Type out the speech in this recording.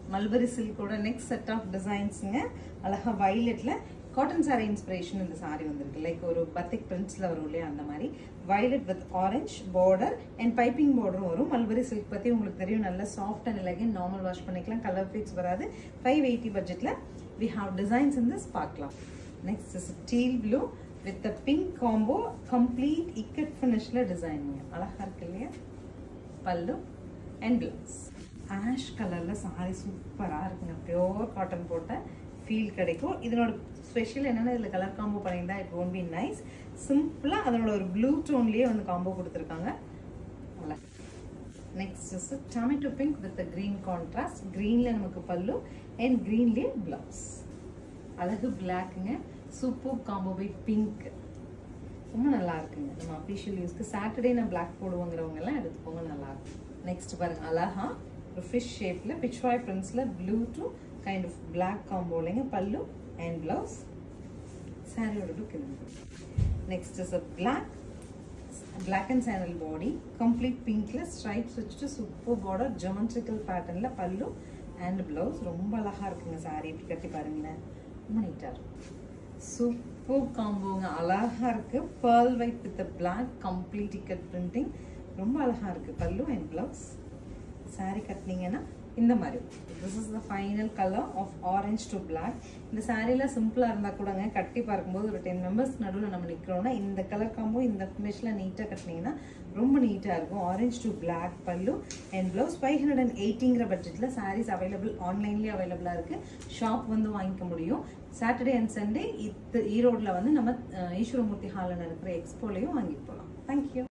mulberry சில்கோட next set of டிசைன்ஸுங்க அழகா வயலட்ல காட்டன் சாரி இன்ஸ்பிரேஷன் இந்த சாரி வந்திருக்கு லைக் ஒரு பத்திக் பிரிண்ட்ஸ்ல வரும் இல்லையா அந்த மாதிரி violet with orange border and piping பார்டரும் வரும் மல்பரி சில்க் பத்தி உங்களுக்கு தெரியும் நல்ல soft and elegant normal wash பண்ணிக்கலாம் கலர் ஃபிக்ஸ் வராது ஃபைவ் எயிட்டி பட்ஜெட்ல we have designs in this பார்க்கலாம் next is teal blue with pink combo complete ikat ஃபினிஷ்ல டிசைனுங்க அழகா இருக்கு இல்லையா பல்லு அண்ட் பிளவுஸ் ஆஷ் கலர்ல சாரி சூப்பரா இருக்குங்க பியோர் காட்டன் போட்ட ஃபீல் கிடைக்கும் இதனோட ஸ்பெஷல் என்னன்னா இதுல கலர் காம்போ பண்ணியிருந்தா இட் ஒன்ட் பி நைஸ் சிம்பிளா அதனோட ஒரு ப்ளூ டோன்லயே வந்து காம்போ கொடுத்துருக்காங்க next is tomato pink with green contrast கிரீன்ல நமக்கு பல்லு அண்ட் கிரீன்லயே பிளவுஸ் அழகு பிளாக்குங்க சூப்பர் காம்போ வித் பிங்க் ரொம்ப நல்லா இருக்குங்க நம்ம அஃபிஷியல் யூஸ்க்கு சாட்டர்டே நான் பிளாக் போடுவோங்கிறவங்க எல்லாம் எடுத்துக்கோங்க நல்லா இருக்கும் நெக்ஸ்ட் பாருங்க அழகா ஒரு ஃபிஷ் ஷேப்ல பிச்வாய் பிரிண்ட்ஸ்ல blue to kind of black காம்போலைங்க பல்லு அண்ட் பிளவுஸ் சாரியோட லுக் இருக்கு next is a black black and channel body complete பிங்க்ல ஸ்ட்ரைப்ஸ் வச்சுட்டு சூப்பர் பார்டர் ஜெமன்ட்ரிக்கல் பேட்டர்ன்ல பல்லு அண்ட் பிளவுஸ் ரொம்ப அழகா இருக்குங்க சாரி இப்படி கட்டி பாருங்களேன் ரொம்ப நீட்டா இருக்கும் சூப்பர் காம்போங்க அழகா இருக்கு pearl white with black complete ikat printing ரொம்ப அழகா இருக்கு பல்லு அண்ட் பிளவுஸ் சாரி கட்டினீங்கன்னா இந்த மாதிரி this is the final colour of orange to black இந்த சாரீல சிம்பிளா இருந்தா கூடங்க கட்டி பார்க்கும்போது ஒரு டென் மெம்பர்ஸ் நடுவில் நம்ம நிக்கிறோம்னா இந்த கலர் காம்போ இந்த ஃபினிஷ்ல நீட்டா கட்டினீங்கன்னா ரொம்ப நீட்டா இருக்கும் orange to black pallu and blouse five hundred and எயிட்டிங்கிற பட்ஜெட்ல சாரீஸ் அவைலபிள் ஆன்லைன்லயே அவைலபிளா இருக்கு ஷாப் வந்து வாங்கிக்க முடியும் சாட்டர்டே அண்ட் சண்டே இது ஈரோட்ல வந்து நம்ம அஹ், ஈஸ்வரமூர்த்தி ஹாலில் இருக்கிற எக்ஸ்போலையும் வாங்கிட்டு போகலாம் தேங்க்யூ